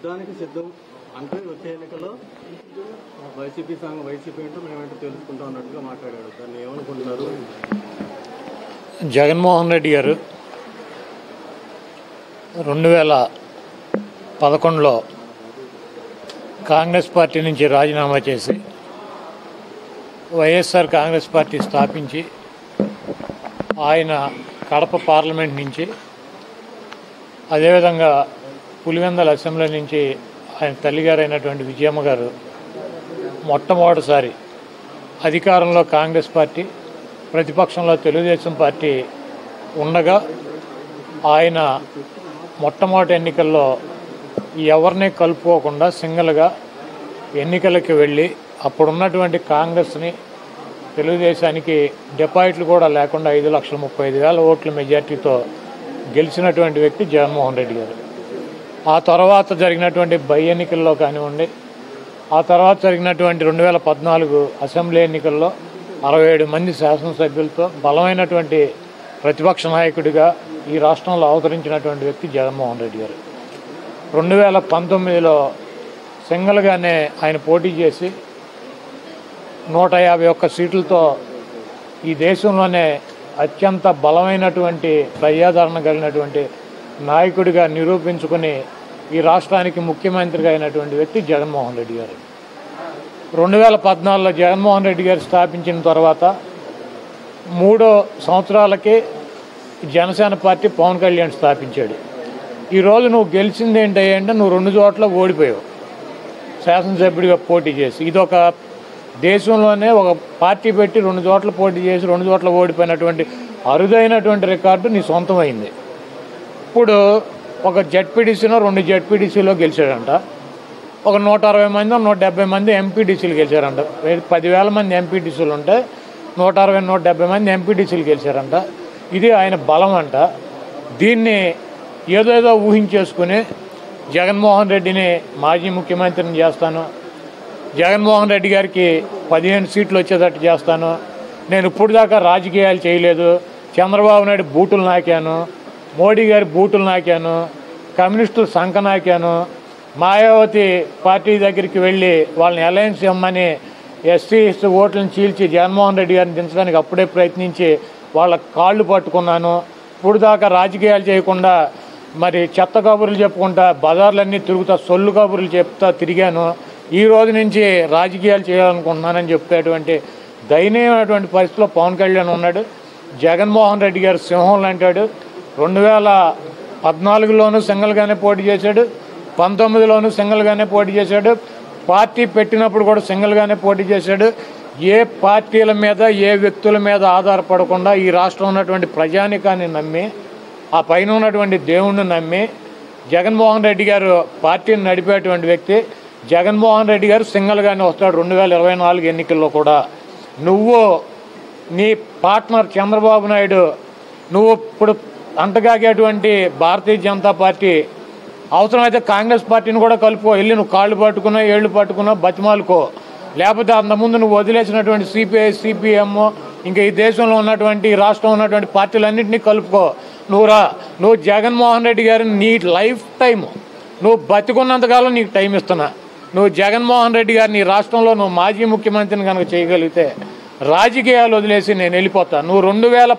యుద్ధానికి సిద్ధం అంటే వచ్చే ఎన్నికల్లో వైసీపీ సంఘం వైసీపీ ఏంటో మేమేంటో తెలుసుకుంటాం అన్నట్టుగా మాట్లాడాడు దాన్ని ఏమనుకుంటున్నారు జగన్మోహన్ రెడ్డి గారు రెండు వేల పదకొండులో కాంగ్రెస్ పార్టీ నుంచి రాజీనామా చేసి వైఎస్ఆర్ కాంగ్రెస్ పార్టీ స్థాపించి ఆయన కడప పార్లమెంట్ నుంచి అదేవిధంగా పులివెందల అసెంబ్లీ నుంచి ఆయన తల్లిగారైనటువంటి విజయమ్మ గారు మొట్టమొదటిసారి అధికారంలో కాంగ్రెస్ పార్టీ ప్రతిపక్షంలో తెలుగుదేశం పార్టీ ఉండగా ఆయన మొట్టమొదటి ఎన్నికల్లో ఎవరిని కలుపుకోకుండా సింగిల్గా ఎన్నికలకు వెళ్ళి అప్పుడున్నటువంటి కాంగ్రెస్ని తెలుగుదేశానికి డిపాజిట్లు కూడా లేకుండా ఐదు లక్షల ముప్పై ఐదు వేల ఓట్ల మెజార్టీతో గెలిచినటువంటి వ్యక్తి జగన్మోహన్ రెడ్డి గారు ఆ తర్వాత జరిగినటువంటి బై ఎన్నికల్లో కానివ్వండి ఆ తర్వాత జరిగినటువంటి రెండు వేల పద్నాలుగు అసెంబ్లీ ఎన్నికల్లో అరవై ఏడు మంది శాసనసభ్యులతో బలమైనటువంటి ప్రతిపక్ష నాయకుడిగా ఈ రాష్ట్రంలో అవతరించినటువంటి వ్యక్తి జగన్మోహన్ రెడ్డి గారు రెండు వేల పంతొమ్మిదిలో సింగిల్గానే ఆయన పోటీ చేసి నూట యాభై ఒక్క సీట్లతో ఈ దేశంలోనే అత్యంత బలమైనటువంటి ప్రజాదరణ కలిగినటువంటి నాయకుడిగా నిరూపించుకుని ఈ రాష్ట్రానికి ముఖ్యమంత్రిగా అయినటువంటి వ్యక్తి జగన్మోహన్ రెడ్డి గారు రెండు వేల పద్నాలుగులో జగన్మోహన్ రెడ్డి గారు స్థాపించిన తర్వాత మూడో సంవత్సరాలకి జనసేన పార్టీ పవన్ కళ్యాణ్ స్థాపించాడు ఈరోజు నువ్వు గెలిచింది ఏంటి అంటే నువ్వు రెండు చోట్ల ఓడిపోయావు శాసనసభ్యుడిగా పోటీ చేసి ఇది ఒక దేశంలోనే ఒక పార్టీ పెట్టి రెండు చోట్ల పోటీ చేసి రెండు చోట్ల ఓడిపోయినటువంటి అరుదైనటువంటి రికార్డు నీ సొంతమైంది ఇప్పుడు ఒక జడ్పీడీసీలో రెండు జడ్పీడీసీలో గెలిచాడంట ఒక నూట అరవై మంది నూట డెబ్బై మంది ఎంపీడీసీలు గెలిచారంట వే- పదివేల మంది ఎంపీడీసీలు ఉంటే నూట అరవై నూట డెబ్బై మంది ఎంపీడీసీలు గెలిచారంట ఇది ఆయన బలం అంట దీన్ని ఏదేదో ఊహించేసుకుని జగన్మోహన్ రెడ్డిని మాజీ ముఖ్యమంత్రిని చేస్తాను జగన్మోహన్ రెడ్డి గారికి పదిహేను సీట్లు వచ్చేటట్టు చేస్తాను నేను ఇప్పుడు దాకా రాజకీయాలు చేయలేదు చంద్రబాబు నాయుడు బూటులు నాకాను మోడీ గారి బూటులు నాకాను కమ్యూనిస్టులు సంఖ నాకాను మాయావతి పార్టీ దగ్గరికి వెళ్ళి వాళ్ళని అలయన్స్ ఇమ్మని ఎస్సీ ఎస్టీ ఓట్లను చీల్చి జగన్మోహన్ రెడ్డి గారిని దించడానికి అప్పుడే ప్రయత్నించి వాళ్ళ కాళ్ళు పట్టుకున్నాను ఇప్పుడు దాకా రాజకీయాలు చేయకుండా మరి చెత్త కబుర్లు చెప్పుకుంటా బజార్లన్నీ తిరుగుతా సొల్లు కబుర్లు చెప్తా తిరిగాను ఈ రోజు నుంచి రాజకీయాలు చేయాలనుకుంటున్నానని చెప్పేటువంటి దయనీయమైనటువంటి పరిస్థితిలో పవన్ కళ్యాణ్ ఉన్నాడు జగన్మోహన్ రెడ్డి గారు సింహం లాంటాడు రెండు వేల పద్నాలుగులోనూ సింగిల్గానే పోటీ చేశాడు పంతొమ్మిదిలోనూ సింగిల్గానే పోటీ చేశాడు పార్టీ పెట్టినప్పుడు కూడా సింగిల్గానే పోటీ చేశాడు ఏ పార్టీల మీద ఏ వ్యక్తుల మీద ఆధారపడకుండా ఈ రాష్ట్రంలో ఉన్నటువంటి ప్రజానికాన్ని నమ్మి ఆ పైన ఉన్నటువంటి దేవుణ్ణి నమ్మి జగన్మోహన్ రెడ్డి గారు పార్టీని నడిపేటువంటి వ్యక్తి జగన్మోహన్ రెడ్డి గారు సింగిల్గానే వస్తాడు రెండు వేల ఇరవై నాలుగు ఎన్నికల్లో కూడా నువ్వు నీ పార్ట్నర్ చంద్రబాబు నాయుడు నువ్వు ఇప్పుడు అంటగాగేటువంటి భారతీయ జనతా పార్టీ అవసరమైతే కాంగ్రెస్ పార్టీని కూడా కలుపుకో వెళ్ళి నువ్వు కాళ్ళు పట్టుకున్నా ఏళ్ళు పట్టుకున్నా బతిమాలుకో లేకపోతే అంతకుముందు నువ్వు వదిలేసినటువంటి సిపిఐ సిపిఎం ఇంకా ఈ దేశంలో ఉన్నటువంటి ఈ రాష్ట్రంలో ఉన్నటువంటి పార్టీలన్నింటినీ కలుపుకో నువ్వు రా నువ్వు జగన్మోహన్ రెడ్డి గారిని నీ లైఫ్ టైం నువ్వు బతికున్నంతకాలం నీకు టైం ఇస్తున్నా నువ్వు జగన్మోహన్ రెడ్డి గారిని ఈ రాష్ట్రంలో నువ్వు మాజీ ముఖ్యమంత్రిని కనుక చేయగలిగితే రాజకీయాలు వదిలేసి నేను వెళ్ళిపోతా నువ్వు రెండు వేల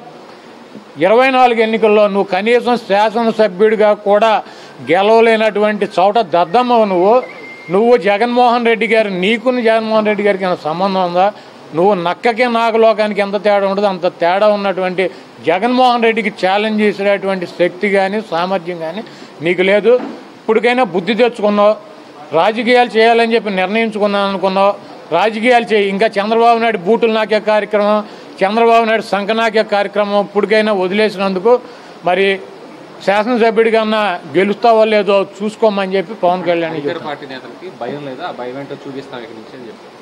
ఇరవై నాలుగు ఎన్నికల్లో నువ్వు కనీసం శాసనసభ్యుడిగా కూడా గెలవలేనటువంటి చోట దద్దమ్మవు నువ్వు నువ్వు జగన్మోహన్ రెడ్డి గారు నీకుని జగన్మోహన్ రెడ్డి గారికి ఏమైనా సంబంధం ఉందా నువ్వు నక్కకి నాగలోకానికి ఎంత తేడా ఉంటుందో అంత తేడా ఉన్నటువంటి జగన్మోహన్ రెడ్డికి ఛాలెంజ్ చేసేటటువంటి శక్తి కానీ సామర్థ్యం కానీ నీకు లేదు ఇప్పటికైనా బుద్ధి తెచ్చుకున్నావు రాజకీయాలు చేయాలని చెప్పి నిర్ణయించుకున్నాను అనుకున్నావు రాజకీయాలు చేయి ఇంకా చంద్రబాబు నాయుడు బూటులు నాకే కార్యక్రమం చంద్రబాబు నాయుడు సంఖ నాకే కార్యక్రమం ఇప్పటికైనా వదిలేసినందుకు మరి శాసనసభ్యుడిగా గెలుస్తావో లేదో చూసుకోమని చెప్పి పవన్ కళ్యాణ్ ఇతర చెప్పారు పార్టీ నేతలకి భయం లేదా ఆ భయం ఏంటో చూపిస్తాం ఇక్కడి నుంచి అని చెప్పి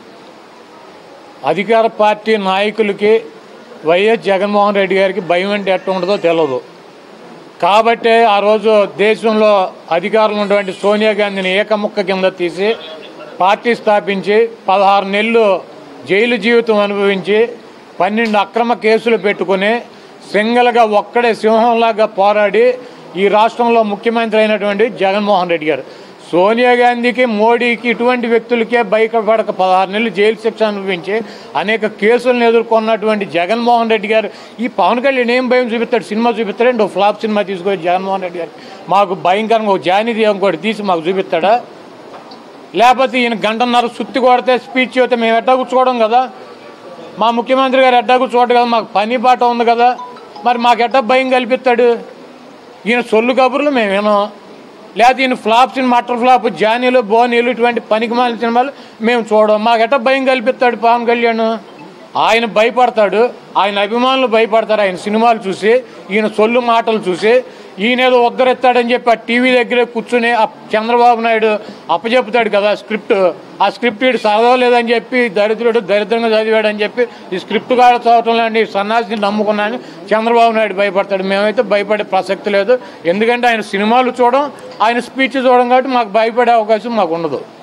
అధికార పార్టీ నాయకులకి వైఎస్ జగన్మోహన్ రెడ్డి గారికి భయం అంటే ఎట్ట ఉండదో తెలియదు కాబట్టే ఆ రోజు దేశంలో అధికారంలో ఉన్నటువంటి సోనియా గాంధీని ఏకముక్క కింద తీసి పార్టీ స్థాపించి పదహారు నెలలు జైలు జీవితం అనుభవించి పన్నెండు అక్రమ కేసులు పెట్టుకుని సింగల్గా ఒక్కడే సింహంలాగా పోరాడి ఈ రాష్ట్రంలో ముఖ్యమంత్రి అయినటువంటి జగన్మోహన్ రెడ్డి గారు సోనియా గాంధీకి మోడీకి ఇటువంటి వ్యక్తులకే భయపడక పదహారు నెలలు జైలు శిక్ష అనుభవించి అనేక కేసులను ఎదుర్కొన్నటువంటి జగన్మోహన్ రెడ్డి గారు ఈ పవన్ కళ్యాణ్ ఏం భయం చూపిస్తాడు సినిమా చూపిస్తాడండి ఒక ఫ్లాప్ సినిమా తీసుకొని జగన్మోహన్ రెడ్డి గారు మాకు భయంకరంగా ఒక జానీది ఇంకోటి తీసి మాకు చూపిస్తాడా లేకపోతే ఈయన గంటన్నర సుత్తి కొడితే స్పీచ్ చెబితే మేము ఎట్టా కూర్చోవడం కదా మా ముఖ్యమంత్రి గారు ఎట్టా కూర్చోవడం కదా మాకు పని బాట ఉంది కదా మరి మాకు ఎట్టా భయం కల్పిస్తాడు ఈయన సొల్లు కబుర్లు మేము వినాం లేకపోతే ఈయన ఫ్లాప్ సినిమా మటర్ ఫ్లాప్ జానీలు బోనీలు ఇటువంటి పనికి మాలిన సినిమాలు మేము చూడం మాకు ఎట్టా భయం కల్పిస్తాడు పవన్ కళ్యాణ్ ఆయన భయపడతాడు ఆయన అభిమానులు భయపడతారు ఆయన సినిమాలు చూసి ఈయన సొల్లు మాటలు చూసి ఈయన ఏదో ఉద్ధరిస్తాడని చెప్పి ఆ టీవీ దగ్గరే కూర్చుని ఆ చంద్రబాబు నాయుడు అప్పచెప్పుతాడు కదా స్క్రిప్ట్ ఆ స్క్రిప్ట్ వీడు చదవలేదని చెప్పి దరిద్రుడు దరిద్రంగా చదివాడని చెప్పి ఈ స్క్రిప్ట్ కాడ చదవటం లాంటి సన్నాసిని నమ్ముకున్నాను చంద్రబాబు నాయుడు భయపడతాడు మేమైతే భయపడే ప్రసక్తి లేదు ఎందుకంటే ఆయన సినిమాలు చూడడం ఆయన స్పీచ్ చూడడం కాబట్టి మాకు భయపడే అవకాశం మాకు ఉండదు